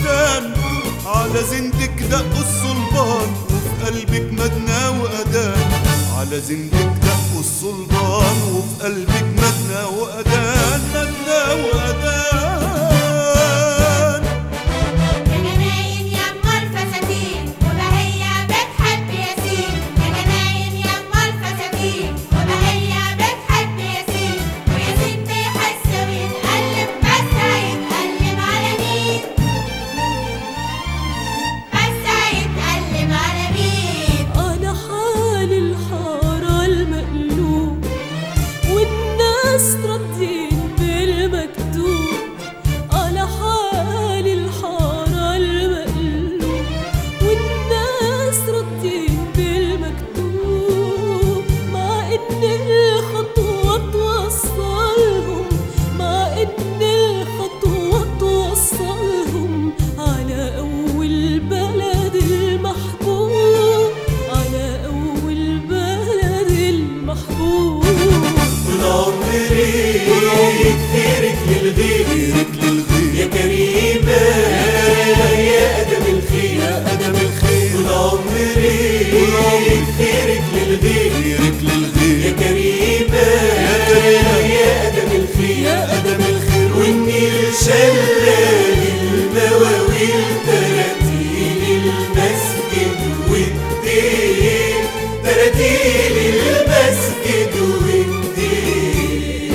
بستان على زندك دق الصلبان وفي قلبك مدنى وأذان على زندك دق الصلبان وفي قلبك مدنى وأذان مدنى وأذان يا جناين يما الفساتين وبهية بتحب ياسين يا جناين يما الفساتين وبهية بتحب ياسين وياسين بيحس ويتقلب بس هيتقلب على مين بس هيتقلب على مين على حال الحارة المقلوب والناس راضيين بالمكتوب على حال الحارة المقلوب والناس راضيين بالمكتوب مع إن الخطوة توصلهم مع إن الخطوة توصلهم على أول بلد المحبوب على أول بلد المحبوب طول عمري غيرك للغير غيرك للغير يا كريمة يا أدم الخير يا أدم الخير طول عمري غيرك للغير غيرك للغير يا كريمة يا كريمة يا أدم الخير يا أدم الخير والنيل شلال المواويل تراتيل المسجد والدين تراتيل المسجد والدين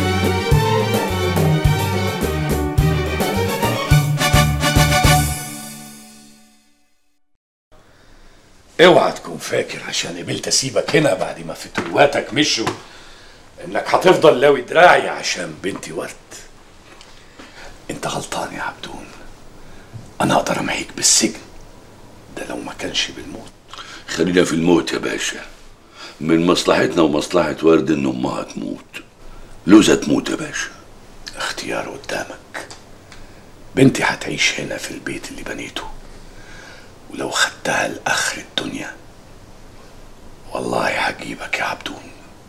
اوعى تكون فاكر عشان قبلت اسيبك هنا بعد ما فتواتك مشوا انك هتفضل لاوي دراعي عشان بنتي ورد انت غلطان يا عبدون انا اقدر امحيك بالسجن ده لو ما كانش بالموت خلينا في الموت يا باشا من مصلحتنا ومصلحة ورد ان امها تموت لوزة تموت يا باشا اختيار قدامك بنتي هتعيش هنا في البيت اللي بنيته ولو خدتها لاخر الدنيا والله هجيبك يا عبدون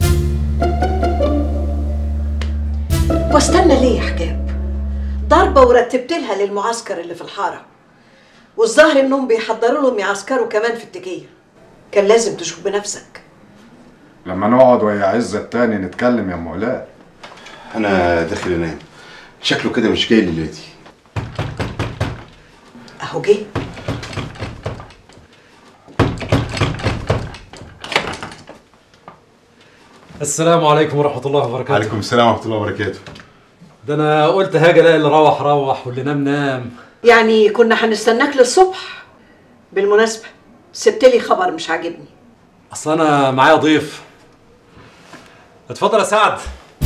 واستنى ليه يا حجاب ضربة ورتبت لها للمعسكر اللي في الحارة والظاهر انهم بيحضروا لهم يعسكروا كمان في التجية كان لازم تشوف بنفسك لما نقعد ويا عزة التاني نتكلم يا ام علاء انا داخل انام شكله كده مش جاي ليلتي اهو جه السلام عليكم ورحمة الله وبركاته عليكم السلام ورحمه الله وبركاته ده أنا قلت هاجي ألاقي اللي روح روح واللي نام نام يعني كنا هنستناك للصبح بالمناسبة سبت لي خبر مش عاجبني أصل أنا معايا ضيف اتفضل يا سعد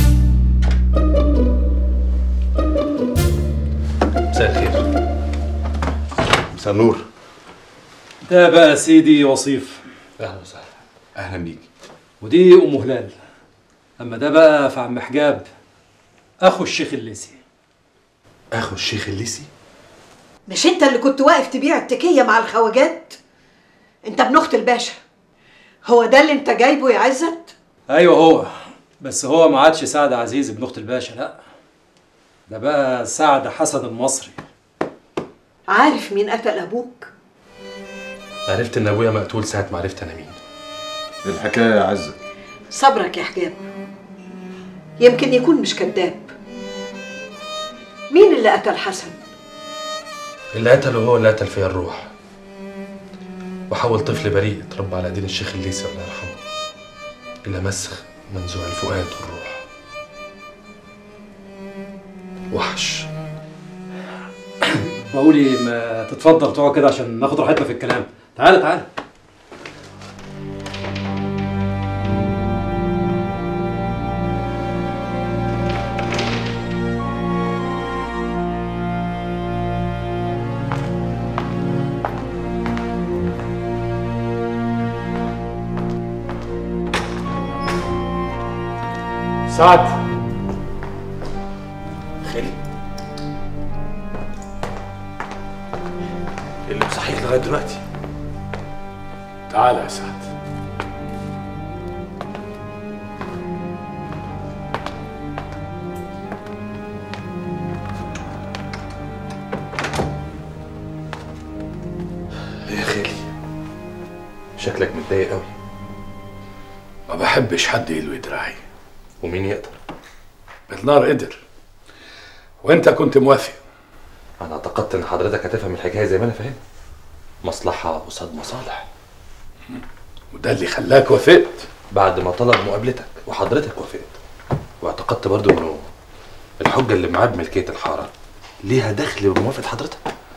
مساء الخير مساء النور ده بقى يا سيدي وصيف اهلا وسهلا اهلا بيك ودي أم هلال أما ده بقى في عم حجاب أخو الشيخ الليسي اخو الشيخ الليسي مش انت اللي كنت واقف تبيع التكية مع الخواجات انت ابن اخت الباشا هو ده اللي انت جايبه يا عزت أيوه هو بس هو ما عادش سعد عزيز ابن أخت الباشا لأ ده بقى سعد حسن المصري عارف مين قتل ابوك عرفت ان ابويا مقتول ساعه ما عرفت انا مين الحكاية يا عزة صبرك يا حجاب يمكن يكون مش كذاب مين اللي قتل حسن اللي قتله هو اللي قتل فيا الروح وحول طفل بريء اتربى على دين الشيخ الليسي الله يرحمه الى مسخ منزوع الفؤاد والروح وحش بقولي ما تتفضل تقعد كده عشان ناخد راحتنا في الكلام تعالى تعالى سعد خالي اللي مصحيك لغايه دلوقتي تعالى يا سعد شكلك متضايق قوي ما بحبش حد يلوي دراعي ومين يقدر بالنار قدر وانت كنت موافق انا اعتقدت ان حضرتك هتفهم الحكايه زي ما انا فاهم مصلحه قصاد مصالح وده اللي خلاك وافقت بعد ما طلب مقابلتك وحضرتك وافقت واعتقدت برضو انه الحجه اللي معاه بملكيه الحاره ليها دخل بموافقه حضرتك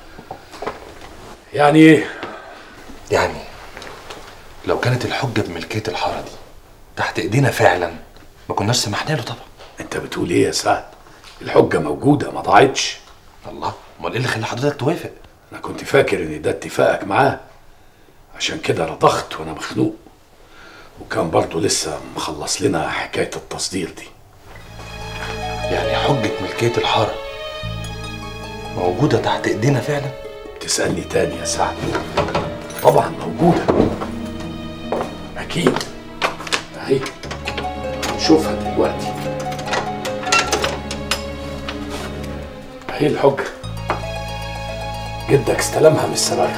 يعني ايه يعني لو كانت الحجه بملكيه الحاره دي تحت ايدينا فعلا ما كناش سمحنا له طبعا انت بتقول ايه يا سعد الحجه موجوده ما ضاعتش الله امال ايه اللي خلى حضرتك توافق انا كنت فاكر ان ده اتفاقك معاه عشان كده رضخت وانا مخنوق وكان برضه لسه مخلص لنا حكايه التصدير دي يعني حجه ملكيه الحاره موجوده تحت ايدينا فعلا تسالني تاني يا سعد طبعا موجوده اكيد اهي نشوفها دلوقتي اهي الحجه جدك استلمها من السرايا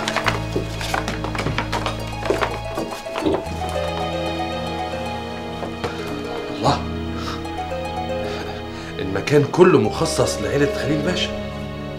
الله المكان كله مخصص لعيلة خليل باشا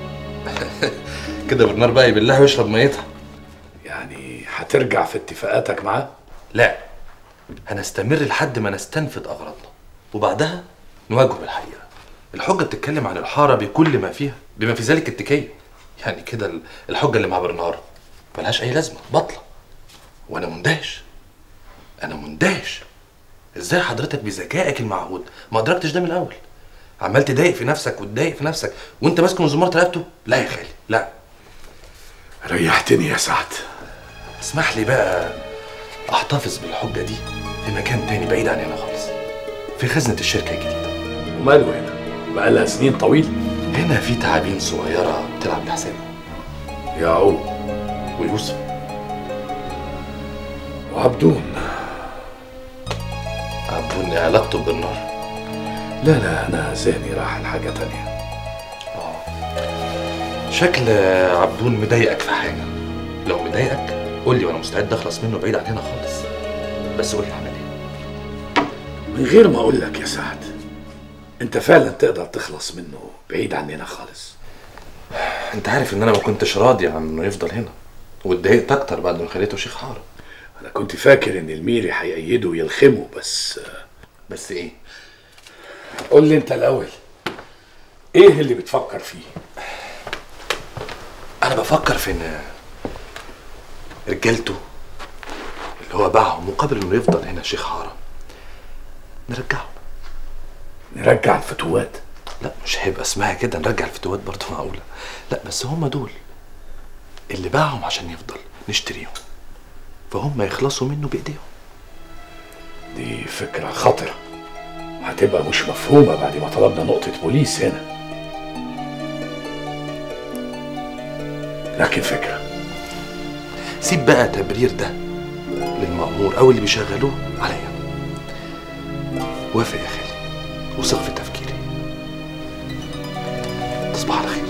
كده برنار بقى يبلها ويشرب ميتها يعني هترجع في اتفاقاتك معاه لا هنستمر لحد ما نستنفذ أغراضنا وبعدها نواجهه بالحقيقة الحجة بتتكلم عن الحارة بكل ما فيها بما في ذلك التكية يعني كده ال- الحجة اللي مع برنار ملهاش أي لازمة بطلة وأنا مندهش أنا مندهش ازاي حضرتك بذكائك المعهود ما ادركتش ده من الاول عمال تضايق في نفسك وتضايق في نفسك وانت ماسك من زمارة رقبته لا يا خالي لا ريحتني يا سعد اسمح لي بقى احتفظ بالحجه دي في مكان تاني بعيد عن هنا خالص في خزنه الشركه الجديده وماله هنا بقى لها سنين طويله هنا في تعابين صغيره بتلعب لحسابه يعقوب ويوسف وعبدون عبدون علاقته بالنار لا لا انا ذهني راح لحاجه تانية شكل عبدون مضايقك في حاجه لو مضايقك قول لي وانا مستعد اخلص منه بعيد عن هنا خالص بس قول لي اعمل ايه من غير ما اقول لك يا سعد انت فعلا تقدر تخلص منه بعيد عننا خالص انت عارف ان انا ما كنتش راضي عن انه يفضل هنا واتضايقت اكتر بعد ما خليته شيخ حاره انا كنت فاكر ان الميري هيأيده ويلخمه بس بس ايه قول لي انت الاول ايه اللي بتفكر فيه انا بفكر في ان رجالته اللي هو باعهم مقابل انه يفضل هنا شيخ حاره نرجعه نرجع الفتوات لا مش هيبقى اسمها كده نرجع الفتوات برضه معقوله لا بس هم دول اللي باعهم عشان يفضل نشتريهم فهم يخلصوا منه بايديهم دي فكرة خطرة هتبقى مش مفهومة بعد ما طلبنا نقطة بوليس هنا لكن فكرة سيب بقى تبرير ده للمأمور او اللي بيشغلوه عليا وافق يا خالي وثق في تفكيري تصبح على خير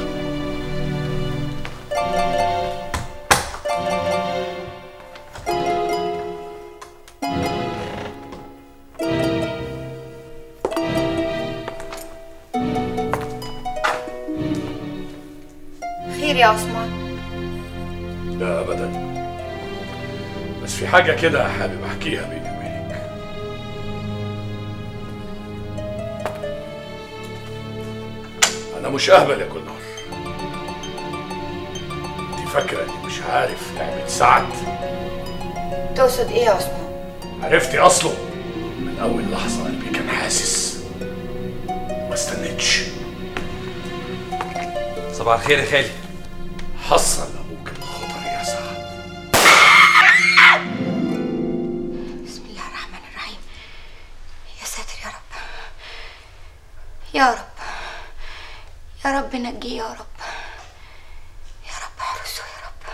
خير يا عثمان لا أبدا بس في حاجة كده حابب أحكيها بيني وبينك أنا مش أهبل يا كلنار أنت فاكرة إني مش عارف لعبة سعد تقصد ايه يا عثمان عرفتي أصله من أول لحظة قلبي كان حاسس ما استنيتش صباح الخير يا خالي حصل أبوك الخطر يا سعد بسم الله الرحمن الرحيم يا ساتر يا رب يا رب يا رب نجيه يا رب يا رب احرسه يا رب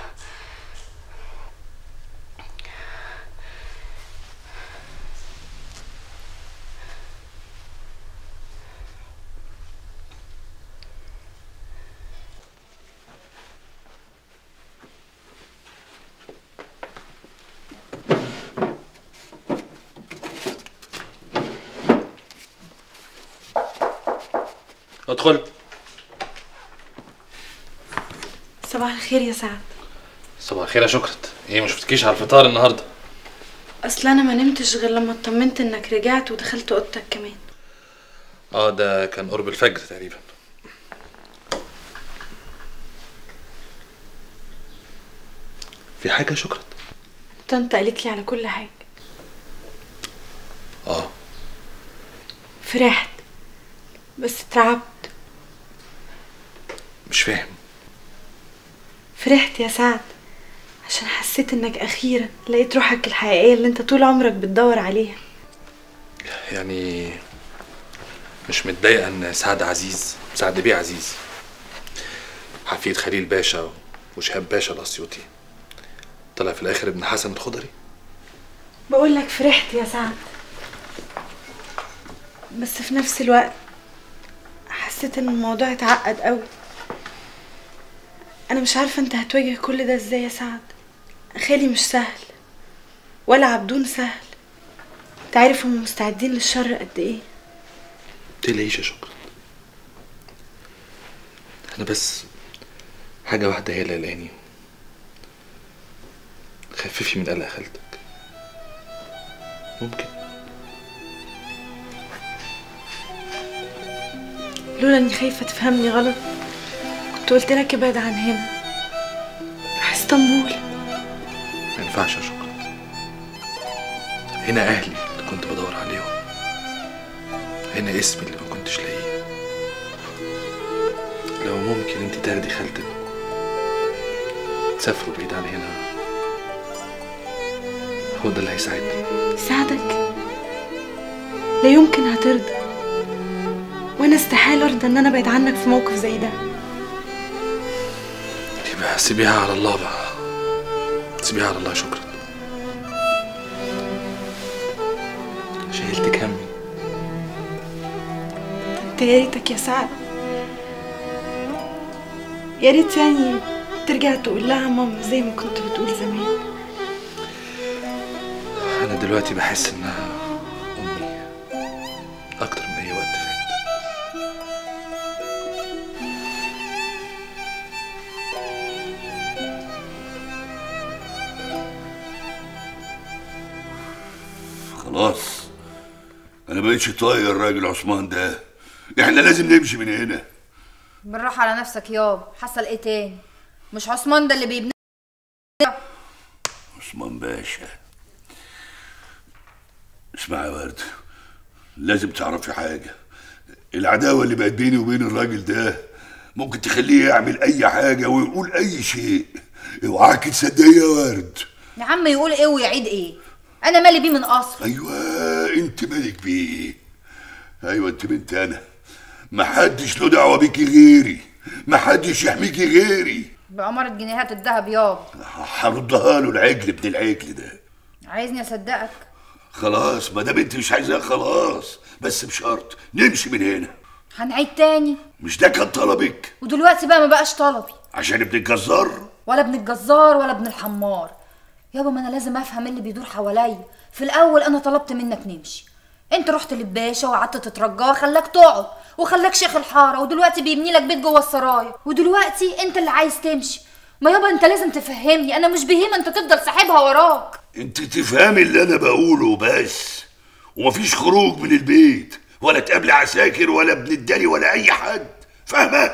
ادخل صباح الخير يا سعد صباح الخير يا شكرت ايه ما شفتكيش على الفطار النهارده اصل انا ما نمتش غير لما اطمنت انك رجعت ودخلت اوضتك كمان اه ده كان قرب الفجر تقريبا في حاجه يا شكرت طنط قالت لي على كل حاجه اه فرحت بس اترعبت مش فاهم فرحت يا سعد عشان حسيت انك اخيرا لقيت روحك الحقيقيه اللي انت طول عمرك بتدور عليها يعني مش متضايقه ان سعد عزيز سعد بيه عزيز حفيد خليل باشا وشهاب باشا الاسيوطي طلع في الاخر ابن حسن الخضري بقول لك فرحت يا سعد بس في نفس الوقت حسيت ان الموضوع اتعقد قوي انا مش عارفه انت هتواجه كل ده ازاي يا سعد خالي مش سهل ولا عبدون سهل انت عارف هم مستعدين للشر قد ايه متقلقيش يا شكرا انا بس حاجه واحده هي اللي قلقاني خففي من قلق خالتك ممكن لولا اني خايفه تفهمني غلط كنت قلت لك ابعد عن هنا روح اسطنبول ما ينفعش يا شكرا هنا اهلي اللي كنت بدور عليهم هنا اسمي اللي ما كنتش لاقيه لو ممكن انت تاخدي خالتك تسافروا بعيد عن هنا هو ده اللي هيساعدني ساعدك لا يمكن هترضى وانا استحال ارضى ان انا ابعد عنك في موقف زي ده يبقى سيبيها على الله بقى سيبيها على الله شكرا شايلتك همي انت يا ريتك يا سعد يا ريت يعني ترجع تقول لها ماما زي ما كنت بتقول زمان انا دلوقتي بحس انها امي اكتر من اي وقت فات خلاص انا بقيتش طايق الراجل عثمان ده احنا لازم نمشي من هنا بالراحة على نفسك يابا حصل ايه تاني مش عثمان ده اللي بيبني عثمان باشا اسمع يا ورد لازم تعرفي حاجة العداوة اللي بقت بيني وبين الراجل ده ممكن تخليه يعمل أي حاجة ويقول أي شيء اوعاك تصدقي يا ورد يا عم يقول ايه ويعيد ايه انا مالي بيه من اصل أيوة أنت مالك بيه أيوة أنت بنت أنا محدش له دعوة بيكي غيري محدش يحميكي غيري بأمارة جنيهات الذهب يابا هردها له العجل ابن العجل ده عايزني اصدقك خلاص ما دام انت مش عايزاه خلاص بس بشرط نمشي من هنا هنعيد تاني مش ده كان طلبك ودلوقتي بقى ما بقاش طلبي عشان ابن الجزار ولا ابن الجزار ولا ابن الحمار يابا ما انا لازم افهم اللي بيدور حواليا في الاول انا طلبت منك نمشي انت رحت للباشا وقعدت تترجاه خلاك تقعد وخلاك شيخ الحاره ودلوقتي بيبني لك بيت جوه السرايا ودلوقتي انت اللي عايز تمشي ما يابا انت لازم تفهمني انا مش بهيمه انت تفضل ساحبها وراك انت تفهمي اللي انا بقوله بس ومفيش خروج من البيت ولا تقابلي عساكر ولا ابن الداري ولا اي حد فاهمه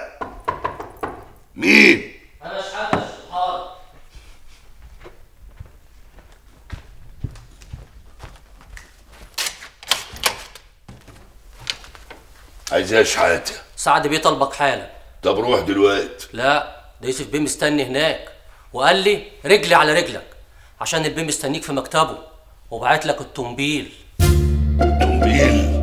مين انا شحاته يا شيخ الحاره عايزاه شحاته سعد بيه طلبك حالا طب روح دلوقتي لا ده يوسف بيه مستني هناك وقال لي رجلي على رجلك عشان البيه مستنيك في مكتبه وبعت لك التنبيل تنبيل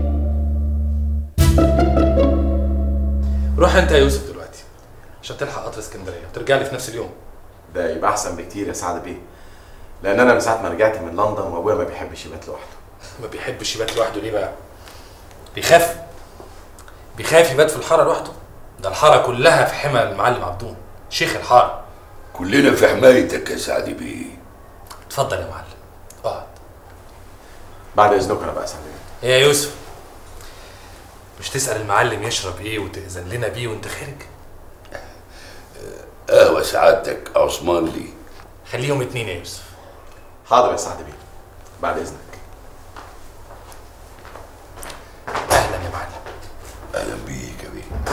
روح انت يا يوسف دلوقتي عشان تلحق قطر اسكندريه وترجع لي في نفس اليوم ده يبقى احسن بكتير يا سعد بيه لان انا من ساعه ما رجعت من لندن وابويا ما بيحبش يبات لوحده ما بيحبش يبات لوحده ليه بقى بيخاف بيخاف يبات في الحاره لوحده ده الحاره كلها في حمى المعلم عبدون شيخ الحاره كلنا في حمايتك يا سعد بيه اتفضل يا معلم اقعد بعد اذنك انا بقى يا سعد بيه ايه يا يوسف مش تسال المعلم يشرب ايه وتاذن لنا بيه وانت خارج قهوة سعادتك عثمان لي خليهم اتنين يا يوسف حاضر يا سعد بيه بعد اذنك اهلا يا معلم اهلا بيك يا بيه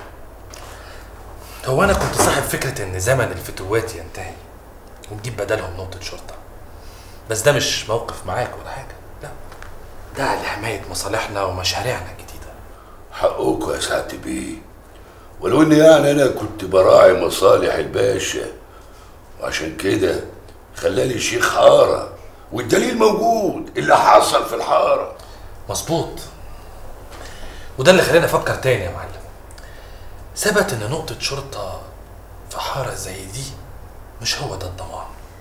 هو انا كنت صاحب فكره ان زمن الفتوات ينتهي ونجيب بدلهم نقطه شرطه بس ده مش موقف معاك ولا حاجه لا ده لحمايه مصالحنا ومشاريعنا الجديده حقكم يا سعادة بيه ولو ان يعني انا كنت براعي مصالح الباشا وعشان كده خلاني شيخ حارة والدليل موجود اللي حصل في الحارة مظبوط وده اللي خلاني افكر تاني يا معلم ثبت ان نقطة شرطة في حارة زي دي مش هو ده الضمان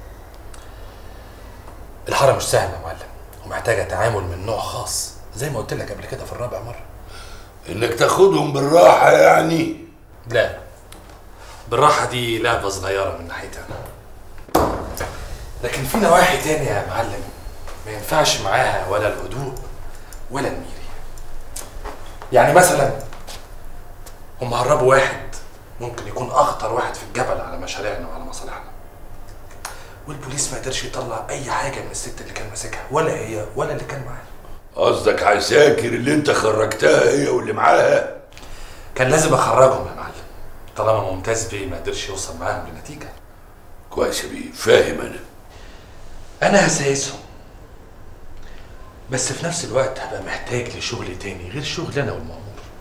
الحارة مش سهلة يا معلم ومحتاجة تعامل من نوع خاص زي ما قلت لك قبل كده في الرابع مرة انك تاخدهم بالراحة يعني لا بالراحة دي لعبة صغيرة من ناحيتي أنا لكن في نواحي تانية يا معلم ما ينفعش معاها ولا الهدوء ولا الميري يعني مثلا هم هربوا واحد ممكن يكون أخطر واحد في الجبل على مشاريعنا وعلى مصالحنا والبوليس ما قدرش يطلع أي حاجة من الست اللي كان ماسكها ولا هي ولا اللي كان معاها قصدك عساكر اللي انت خرجتها هي واللي معاها كان لازم أخرجهم يا معلم طالما ممتاز بيه ما قدرش يوصل معاهم لنتيجة كويس يا بيه فاهم انا انا هسايسهم بس في نفس الوقت هبقى محتاج لشغل تاني غير شغل انا والمأمور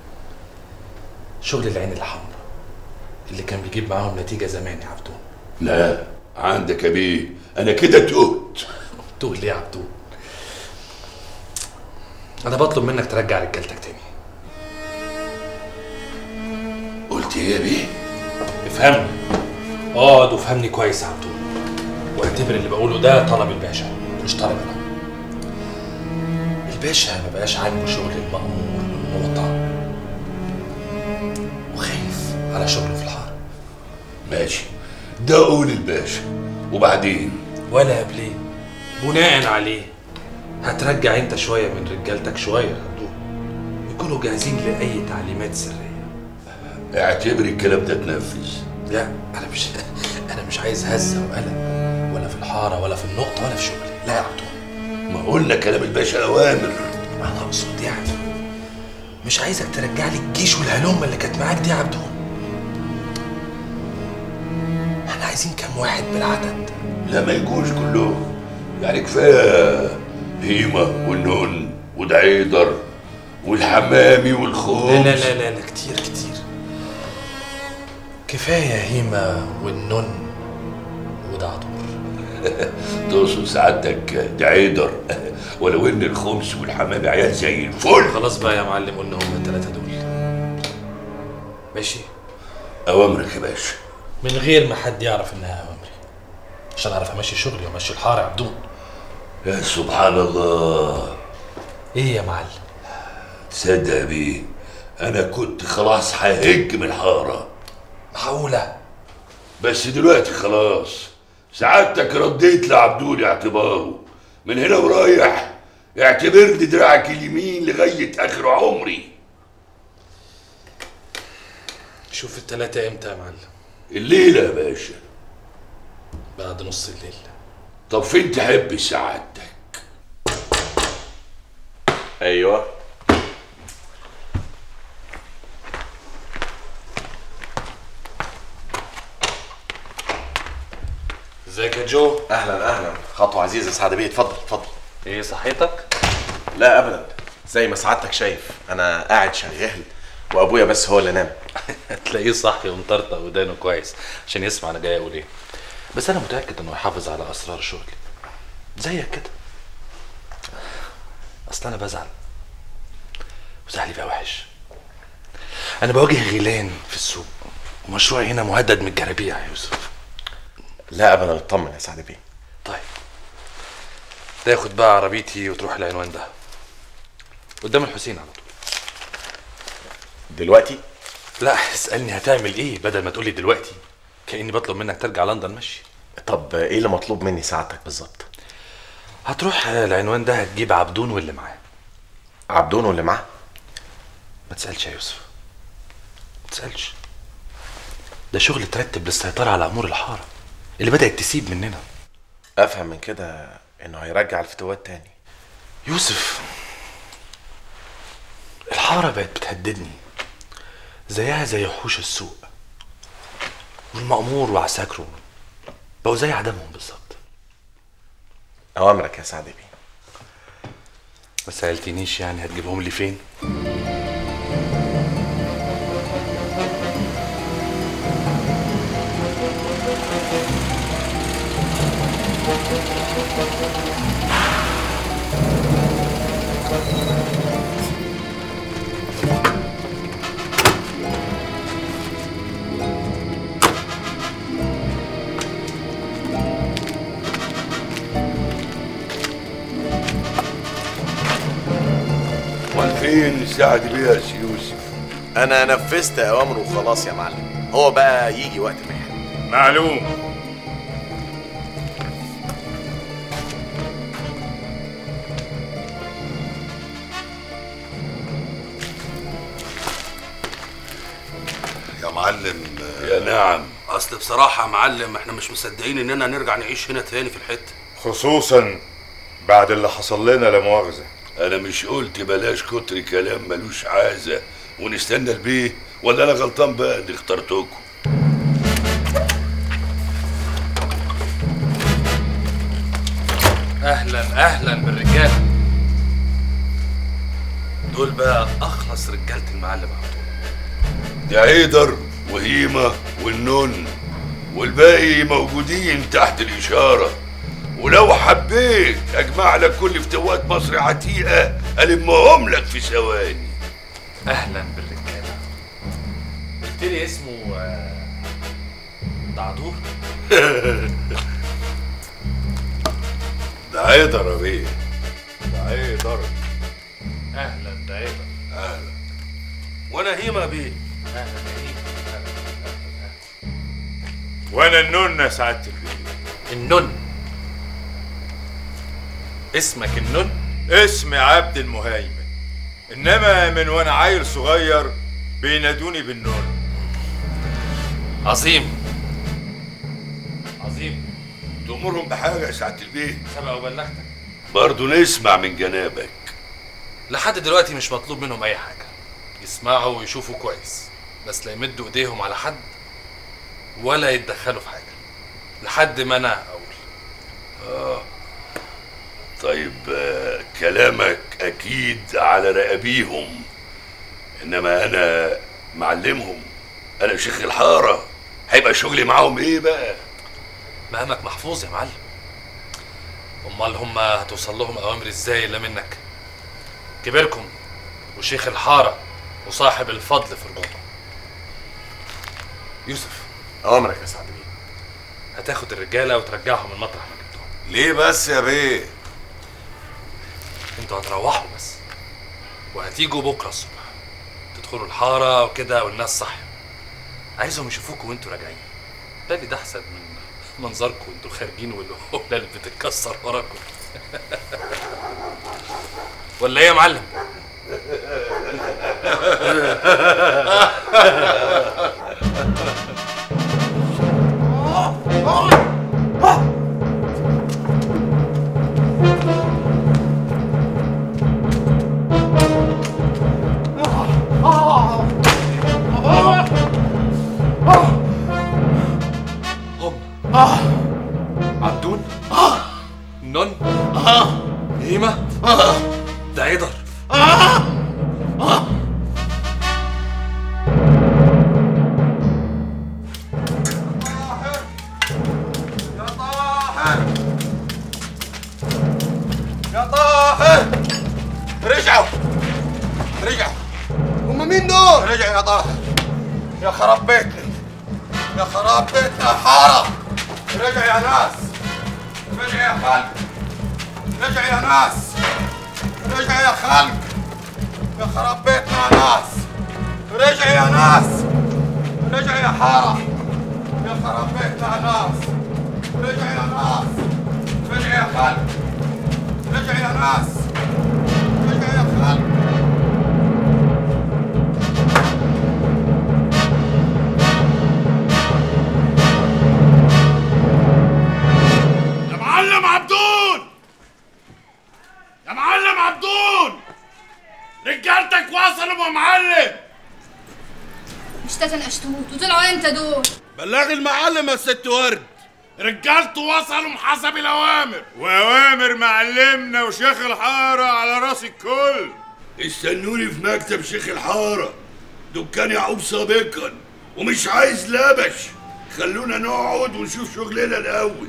شغل العين الحمراء اللي كان بيجيب معاهم نتيجة زمان يا عبدون لا عندك يا بيه انا كده تهت تقول ليه يا عبدون انا بطلب منك ترجع رجالتك تاني قلت ايه يا بيه افهمني اقعد وافهمني كويس يا عبدون واعتبر اللي بقوله ده طلب الباشا مش طلب انا الباشا ما بقاش عاجبه شغل المأمور والموطع وخايف على شغله في الحارة ماشي ده قول الباشا وبعدين ولا قبليه بناء عليه هترجع انت شوية من رجالتك شوية يا عبدون يكونوا جاهزين لأي تعليمات سرية اعتبر الكلام ده اتنفذ لا انا مش انا مش عايز هزه وقلق ولا في الحاره ولا في النقطه ولا في شغلي لا يا عبدون ما قلنا كلام الباشا اوامر انا اقصد يعني مش عايزك ترجع لي الجيش والهلومه اللي كانت معاك دي يا عبدون احنا عايزين كام واحد بالعدد لا ما يجوش كلهم يعني كفايه هيمه والنون ودعيدر والحمامي والخوف لا لا لا لا, لا كتير كتير كفايه هيمه والنون ودعدور تقصد سعادتك دعيدر ولو ان الخمس والحمامي عيال زي الفل خلاص بقى يا معلم قلنا هم الثلاثه دول ماشي اوامرك يا باشا من غير ما حد يعرف انها اوامري عشان اعرف امشي شغلي وامشي الحاره يا عبدون يا سبحان الله ايه يا معلم تصدق يا بيه انا كنت خلاص ههج من الحاره معقوله بس دلوقتي خلاص سعادتك رديت لعبدون اعتباره من هنا ورايح اعتبرني دراعك اليمين لغايه اخر عمري شوف التلاتة امتى يا معلم الليله يا باشا بعد نص الليل طب فين تحب سعادتك ايوه ازيك يا جو اهلا اهلا خطوه عزيزه سعد بيه اتفضل اتفضل ايه صحتك لا ابدا زي ما سعادتك شايف انا قاعد شغال وابويا بس هو اللي نام تلاقيه صاحي ومطرطق ودانه كويس عشان يسمع انا جاي اقول ايه بس انا متاكد انه يحافظ على اسرار شغلي زيك كده اصل انا بزعل وزعلي بقى وحش انا بواجه غيلان في السوق ومشروعي هنا مهدد من الجرابيع يا يوسف لا ابدا اطمن يا سعد بيه طيب تاخد بقى عربيتي وتروح العنوان ده قدام الحسين على طول دلوقتي لا اسالني هتعمل ايه بدل ما تقولي دلوقتي كاني بطلب منك ترجع لندن مشي طب ايه اللي مطلوب مني سعادتك بالظبط هتروح العنوان ده هتجيب عبدون واللي معاه عبدون واللي معاه ما تسألش يا يوسف ما تسألش ده شغل ترتب للسيطرة على أمور الحارة اللي بدأت تسيب مننا افهم من كده انه هيرجع الفتوات تاني يوسف الحارة بقت بتهددني زيها زي وحوش السوق والمأمور وعساكره بقوا زي عدمهم بالظبط اوامرك يا سعد بيه ما سألتنيش يعني هتجيبهم لي فين امال فين سعد بيه يا سي يوسف انا نفذت اوامره وخلاص يا معلم هو بقى يجي وقت ما يحب معلوم يا معلم يا نعم اصل بصراحه يا معلم احنا مش مصدقين اننا نرجع نعيش هنا تاني في الحته خصوصا بعد اللي حصل لنا لا مؤاخذه انا مش قلت بلاش كتر كلام ملوش عازه ونستنى البيه ولا انا غلطان بقى اللي اخترتكم اهلا اهلا بالرجاله دول بقى اخلص رجاله المعلم عبد ده عيدر وهيمه والنون والباقي موجودين تحت الاشاره ولو حبيت اجمع لك كل فتوات مصر عتيقه المهم لك في ثواني اهلا بالرجاله قلت لي اسمه آه، دعدور ده عيدر يا بيه ده عيدر اهلا ده عيدر اهلا وانا هيما بيه اهلا يا هيما وانا النون يا سعاده البيه النن اسمك النن اسمي عبد المهيمن انما من وانا عيل صغير بينادوني بالنون عظيم عظيم تأمرهم بحاجة يا سعادة البيه سبق وبلغتك برضه نسمع من جنابك لحد دلوقتي مش مطلوب منهم اي حاجه يسمعوا ويشوفوا كويس بس لا يمدوا ايديهم على حد ولا يتدخلوا في حاجه لحد ما انا اقول اه طيب آه، كلامك اكيد على رقابيهم انما انا معلمهم انا شيخ الحاره هيبقى شغلي معاهم ايه بقى مقامك محفوظ يا معلم امال هم هتوصل لهم اوامر ازاي الا منك كبيركم وشيخ الحاره وصاحب الفضل في رجوعكم يوسف اوامرك يا سعد بيه هتاخد الرجاله وترجعهم المطرح ما جبتهم ليه بس يا بيه انتوا هتروحوا بس وهتيجوا بكره الصبح تدخلوا الحاره وكده والناس صاحيه عايزهم يشوفوكوا وانتوا راجعين بالي ده احسن من منظركم وانتوا خارجين والهبله بتتكسر وراكم ولا ايه يا معلم عبدون نون هيمة ده عيدر يا طاهر رجعوا رجعوا هم مين دول؟ رجعوا يا طاهر يا خراب بيتنا يا خراب بيتنا يا حارة رجع يا ناس رجع يا خلق رجع يا ناس رجع يا خلق يا خراب بيتنا يا ناس رجع يا ناس رجع يا حارة يا خراب بيتنا يا ناس رجع يا ناس رجع يا خلق رجع يا ناس رجع يا خلق تموتوا طلعوا امتى دول بلغي المعلم يا ست ورد رجالته وصلوا حسب الاوامر واوامر معلمنا وشيخ الحاره على راس الكل استنوني في مكتب شيخ الحارة دكان يعقوب سابقا ومش عايز لبش خلونا نقعد ونشوف شغلنا الأول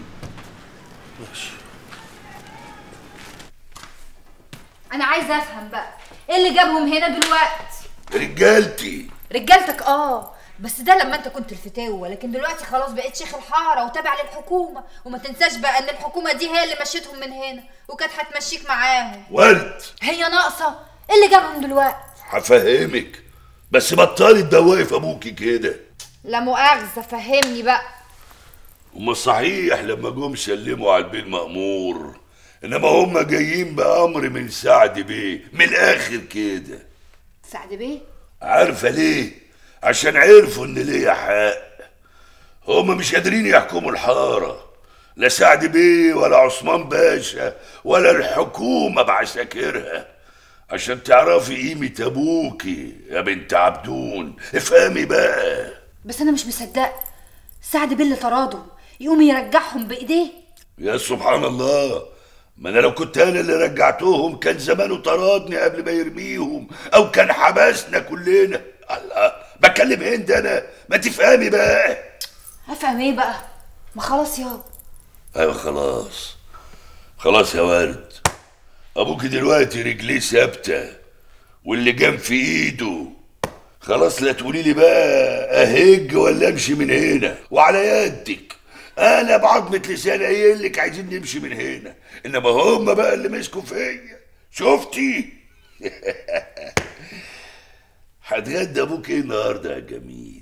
انا عايزه افهم بقى ايه اللي جابهم هنا دلوقتي رجالتي رجالتك اه بس ده لما انت كنت الفتاوة لكن دلوقتي خلاص بقيت شيخ الحارة وتابع للحكومة وما تنساش بقى ان الحكومة دي هي اللي مشيتهم من هنا وكانت هتمشيك معاهم ورد هي ناقصة ايه اللي جابهم دلوقتي هفهمك بس بطلي تدوقي في ابوكي كده لا مؤاخذة فهمني بقى هما صحيح لما جم سلموا على البيه المأمور انما هما جايين بأمر من سعد بيه من الاخر كده سعد بيه عارفة ليه؟ عشان عرفوا ان ليا حق هما مش قادرين يحكموا الحارة لا سعد بيه ولا عثمان باشا ولا الحكومة بعساكرها عشان تعرفي قيمة ابوكي يا بنت عبدون افهمي بقى بس انا مش مصدقة سعد بيه اللي طردهم يقوم يرجعهم بايديه يا سبحان الله ما انا لو كنت انا اللي رجعتهم كان زمانه طردني قبل ما يرميهم او كان حبسنا كلنا الله بكلم هند انا ما تفهمي بقى افهم ايه بقى ما خلاص يابا ايوه خلاص خلاص يا ورد ابوك دلوقتي رجليه ثابته واللي جام في ايده خلاص لا تقولي لي بقى اهج ولا امشي من هنا وعلى يدك انا بعضمة لساني قايل لك عايزين نمشي من هنا انما هم بقى اللي مسكوا فيا شفتي هتغدى ابوك ايه النهارده يا جميل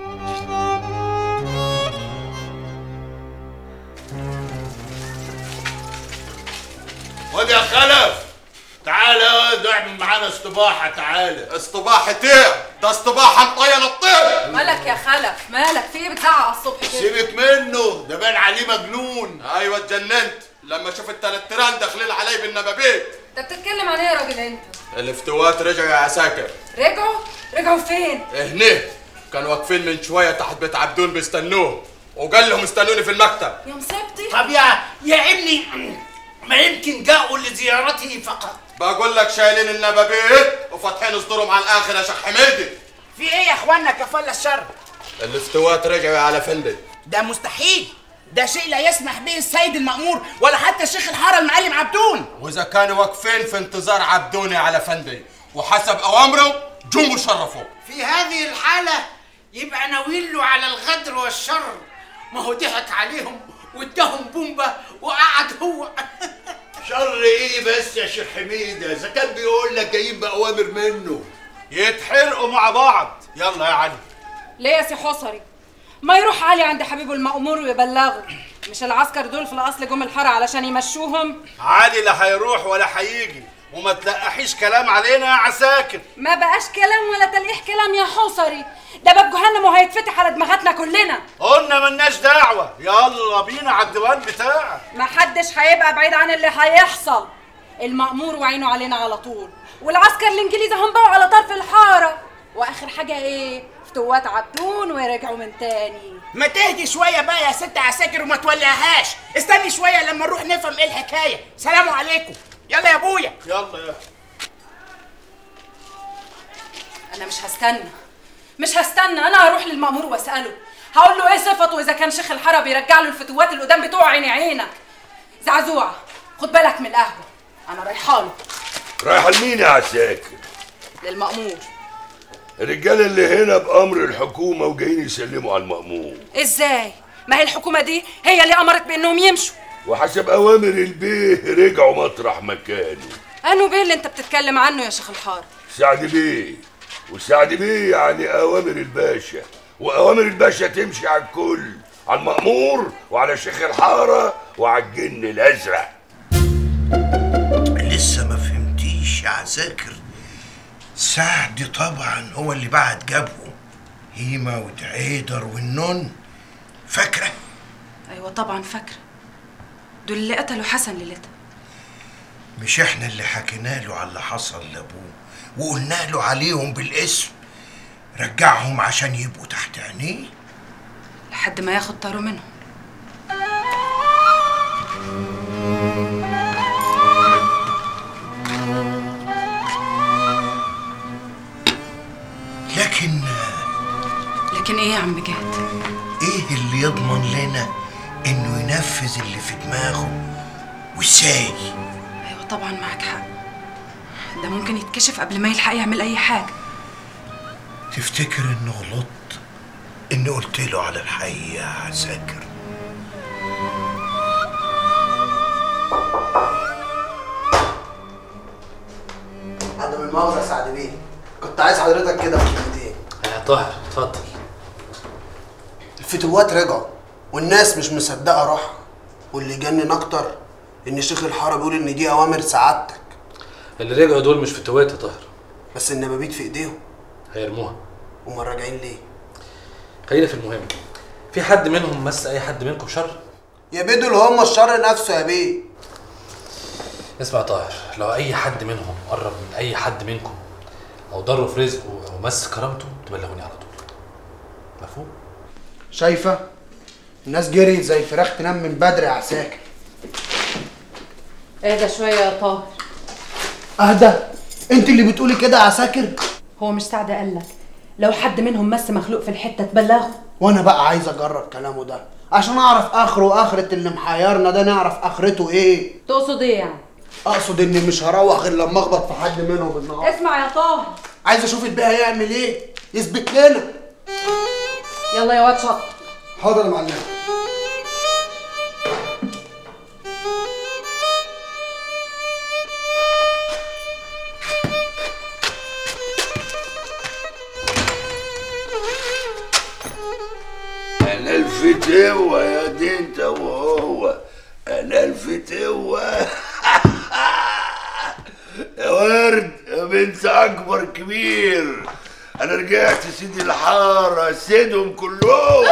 خد يا خلف تعالى اقعد اعمل معانا استباحه تعالى استباحة ايه؟ ده استباحة مطينة الطير مالك يا خلف مالك في ايه بتزعق على الصبح كده سيبك منه ده باين عليه مجنون ايوه اتجننت لما شوف التلات تيران داخلين علي بالنبابيت انت بتتكلم عن ايه يا راجل انت الافتوات رجعوا يا عساكر رجعوا رجعوا فين هنا كانوا واقفين من شوية تحت بيت عبدون بيستنوه وقال لهم استنوني في المكتب يا مصيبتي طب يا يا ابني ما يمكن جاءوا لزيارتي فقط بقول لك شايلين النبابيت وفاتحين صدورهم على الاخر يا شيخ حميدي في ايه يا اخوانا كفل الشر الافتوات رجعوا يا على فندق ده مستحيل ده شيء لا يسمح به السيد المأمور ولا حتى شيخ الحارة المعلم عبدون واذا كانوا واقفين في انتظار عبدوني على فندق وحسب اوامره جم وشرفوا في هذه الحالة يبقى ناويين له على الغدر والشر ما هو ضحك عليهم واداهم بومبا وقعد هو شر ايه بس يا شيخ حميده اذا كان بيقول لك جايين باوامر منه يتحرقوا مع بعض يلا يا علي ليه يا سي حصري ما يروح علي عند حبيبه المأمور ويبلغه مش العسكر دول في الاصل جم الحاره علشان يمشوهم علي لا هيروح ولا هيجي وما تلقحيش كلام علينا يا عساكر ما بقاش كلام ولا تلقيح كلام يا حصري ده باب جهنم وهيتفتح على دماغاتنا كلنا قلنا ملناش دعوه يلا بينا على الديوان بتاعك ما حدش هيبقى بعيد عن اللي هيحصل المأمور وعينه علينا على طول والعسكر الانجليزي هم بقوا على طرف الحاره واخر حاجه ايه فتوات عبدون ورجعوا من تاني ما تهدي شوية بقى يا ست عساكر وما تولعهاش استني شوية لما نروح نفهم ايه الحكاية سلام عليكم يلا يا ابويا يلا يا انا مش هستنى مش هستنى انا هروح للمأمور واساله هقول له ايه صفته اذا كان شيخ الحاره بيرجع له الفتوات القدام بتوعه عيني عينك زعزوعه خد بالك من القهوه انا رايحه له رايحة لمين يا عساكر للمأمور الرجالة اللي هنا بأمر الحكومة وجايين يسلموا على المأمور ازاي ما هي الحكومه دي هي اللي امرت بانهم يمشوا وحسب أوامر البيه رجعوا مطرح مكانه انو بيه اللي انت بتتكلم عنه يا شيخ الحاره سعد بيه وسعد بيه يعني أوامر الباشا وأوامر الباشا تمشي على الكل على المأمور وعلى شيخ الحارة وعلى الجن الأزرق لسه ما فهمتيش يا عساكر سعد طبعا هو اللي بعت جابهم هيما ودعيدر والنون فاكره ايوه طبعا فاكره دول اللي قتلوا حسن ليلتها مش احنا اللي حكينا له على اللي حصل لابوه وقلنا له عليهم بالاسم رجعهم عشان يبقوا تحت عينيه لحد ما ياخد طاره منهم لكن لكن ايه يا عم جهد ايه اللي يضمن لنا انه ينفذ اللي في دماغه وازاي ايوه طبعا معاك حق ده ممكن يتكشف قبل ما يلحق يعمل اي حاجه تفتكر انه غلط اني قلت له على الحقيقه يا عساكر عدم المؤاخذة يا سعد بيه كنت عايز حضرتك كده في كلمتين يا طاهر اتفضل الفتوات رجعوا والناس مش مصدقة روحها واللي يجنن أكتر إن شيخ الحارة بيقول إن دي أوامر سعادتك اللي رجعوا دول مش فتوات يا طاهر بس النبابيت في إيديهم هيرموها هما راجعين ليه؟ خلينا في المهم في حد منهم مس اي حد منكم شر يا بيه دول هما الشر نفسه يا بيه اسمع يا طاهر لو اي حد منهم قرب من اي حد منكم او ضره في رزقه او مس كرامته تبلغوني على طول مفهوم شايفة؟ الناس جريت زي الفراخ تنام من بدري يا عساكر اهدى شويه يا طاهر أهدى أنت اللي بتقولي كده يا عساكر هو مش سعد قال لك لو حد منهم مس مخلوق في الحته تبلغه وأنا بقى عايز أجرب كلامه ده عشان أعرف آخره وآخرة اللي محيرنا ده نعرف آخرته إيه تقصد ايه يعني أقصد إني مش هروح غير لما أخبط في حد منهم النهارده اسمع يا طاهر عايز اشوف البيه هيعمل ايه يثبت لنا يلا يا واد شط حاضر يا معلم انا الفتوة يا دي انت وهو انا الفتوة يا ورد يا بنت اكبر كبير انا رجعت سيدي الحارة سيدهم كلهم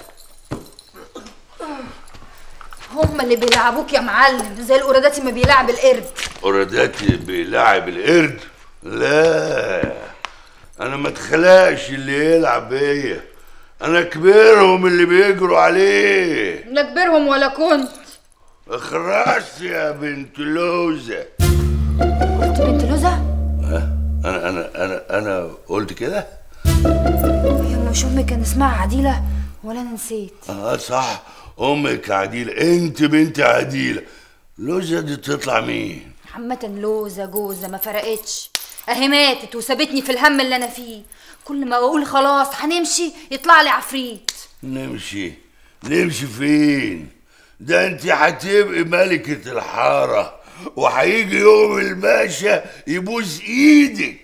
هم اللي بيلعبوك يا معلم زي القراداتي ما بيلعب القرد قراداتي بيلعب القرد لا انا ما اتخلقش اللي يلعب بيا انا كبيرهم اللي بيجروا عليه لا كبرهم ولا كنت اخرس يا بنت لوزة قلت بنت لوزة انا انا انا انا قلت كده هي مش امي كان اسمها عديلة ولا انا نسيت اه صح امك عديلة انت بنت عديلة لوزة دي تطلع مين عامة لوزة جوزة ما فرقتش اهي ماتت وسابتني في الهم اللي انا فيه كل ما بقول خلاص هنمشي يطلع لي عفريت نمشي نمشي فين ده انت هتبقي ملكة الحارة وهيجي يوم الباشا يبوس ايدك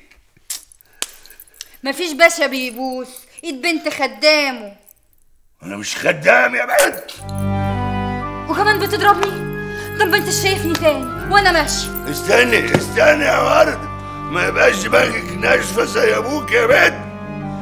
مفيش باشا بيبوس ايد بنت خدامه انا مش خدام يا بنت وكمان بتضربني طب ما انت شايفني تاني وانا ماشي استني استني يا ورد ما يبقاش دماغك ناشفة زي ابوك يا بنت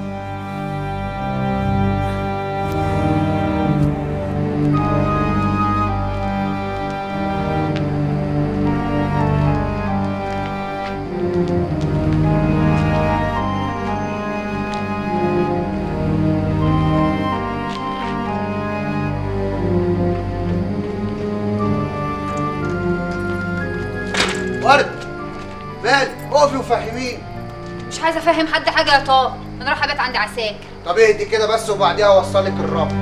ورد مالك اقفي وفهميني مش عايزه افهم حد حاجه يا طاهر انا رايحه ابات عند عساكر طب اهدي كده بس وبعديها اوصلك الرب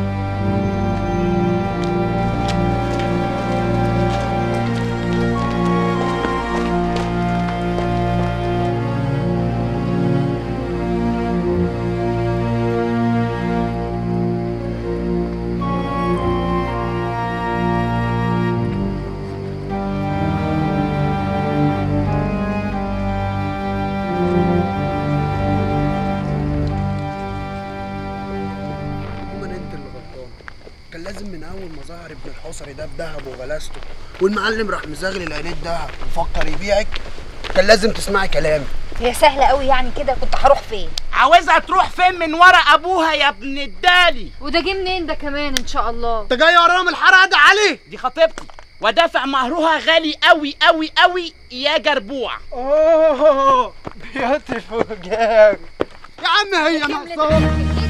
عموما انت اللي غلطان كان لازم من اول ما ظهر ابن الحصري ده بذهب وغلاسته والمعلم راح مزغلل العينين دهب وفكر يبيعك كان لازم تسمعي كلامي هي سهله قوي يعني كده كنت هروح فين عاوزها تروح فين من ورا ابوها يا ابن الدالي وده جه منين ده كمان ان شاء الله انت جاي ورانا من الحاره ده علي دي خطيبتي ودافع مهرها غالي قوي قوي قوي يا جربوع اوه بيوتيفول جام يا يا عم هي ناقصه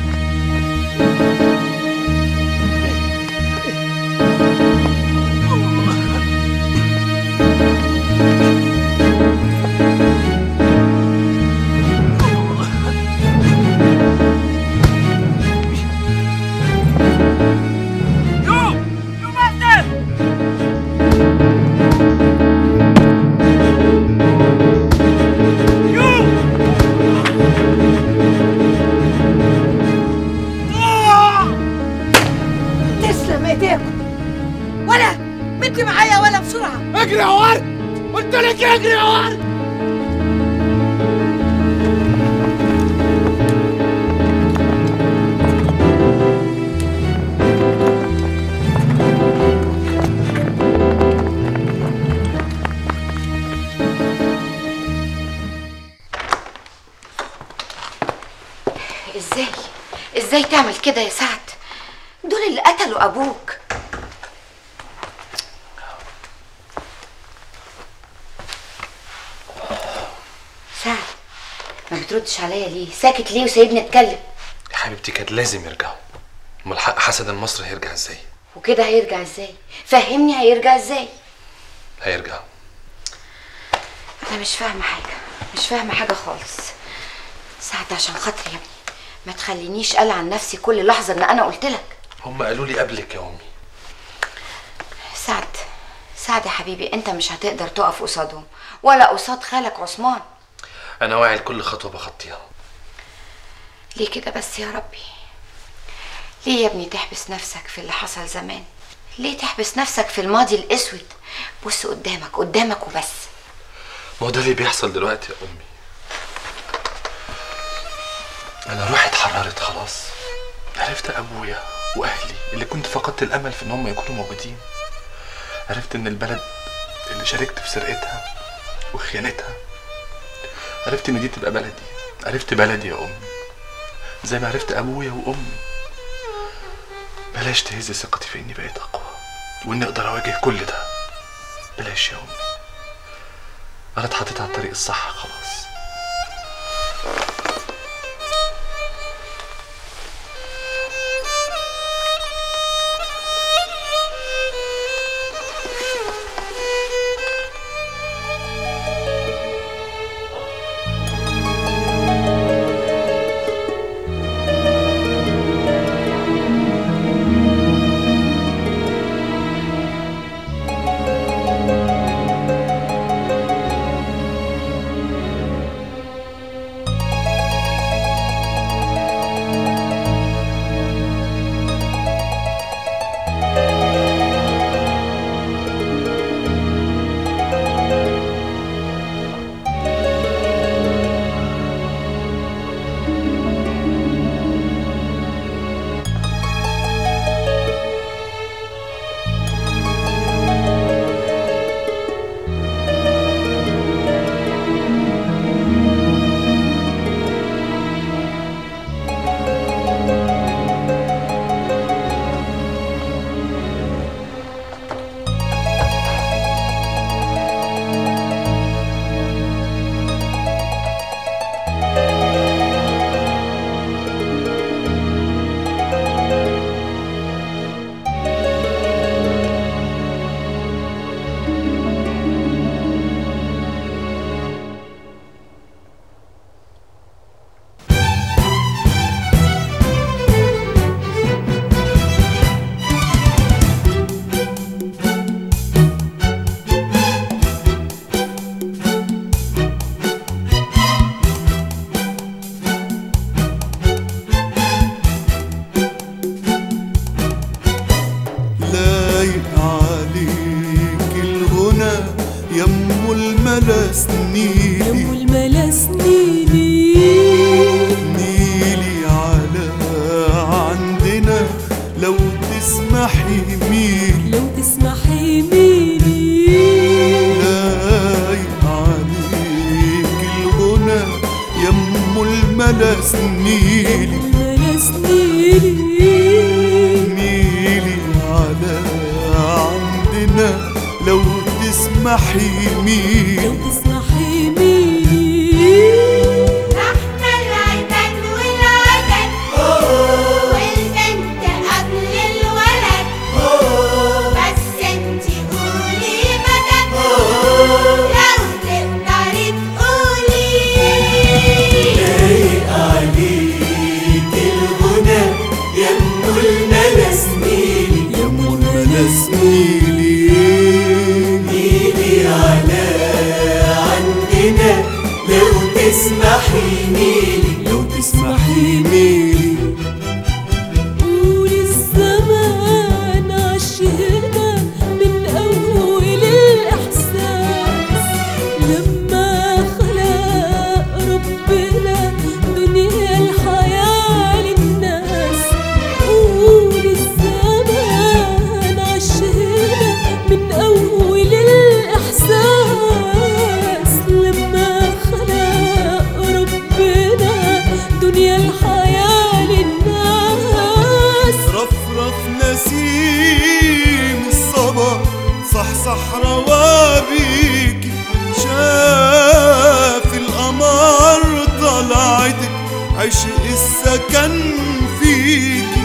تسلم ايديكم ولا بدي معايا ولا بسرعه اجري يا ورد قلت لك اجري يا ورد ازاي ازاي تعمل كده يا سعد دول اللي قتلوا ابوك سعد ما بتردش عليا ليه ساكت ليه وسايبني اتكلم يا حبيبتي كان لازم يرجعوا امال حق حسن المصري هيرجع ازاي وكده هيرجع ازاي فهمني هيرجع ازاي هيرجع انا مش فاهمه حاجه مش فاهمه حاجه خالص سعد عشان خاطري يا ابني ما تخلينيش قلع عن نفسي كل لحظه ان انا قلت لك هم قالوا لي قبلك يا امي سعد سعد يا حبيبي انت مش هتقدر تقف قصادهم ولا قصاد خالك عثمان انا واعي لكل خطوه بخطيها ليه كده بس يا ربي ليه يا ابني تحبس نفسك في اللي حصل زمان ليه تحبس نفسك في الماضي الاسود بص قدامك قدامك وبس ما هو ده اللي بيحصل دلوقتي يا امي انا روحي اتحررت خلاص عرفت ابويا واهلي اللي كنت فقدت الامل في ان هم يكونوا موجودين عرفت ان البلد اللي شاركت في سرقتها وخيانتها عرفت ان دي تبقى بلدي عرفت بلدي يا امي زي ما عرفت ابويا وامي بلاش تهز ثقتي في اني بقيت اقوى واني اقدر اواجه كل ده بلاش يا امي انا اتحطيت على الطريق الصح خلاص لايق عليك الغنى يم الملا سنيلي يم الملا سنيلي نيلي على عندنا لو تسمحي ميلي لو تسمحي ميلي لايق عليك الغنى يم الملا سنيلي الملا سنيلي ميلي على عندنا لو تسمحي ميلي لو تسمحي ميلي احنا العتاد تسمحي ميلي لو تسمحي ميلي قول الزمان عاش هنا من أول الإحساس لما خلق ربنا دنيا الحياة للناس قول الزمان عاش هنا من أول الإحساس لما خلق ربنا دنيا الحياة للناس رفرف نسيم الصبا صحصح روابيك شاف القمر طلعتك عشق السكن فيك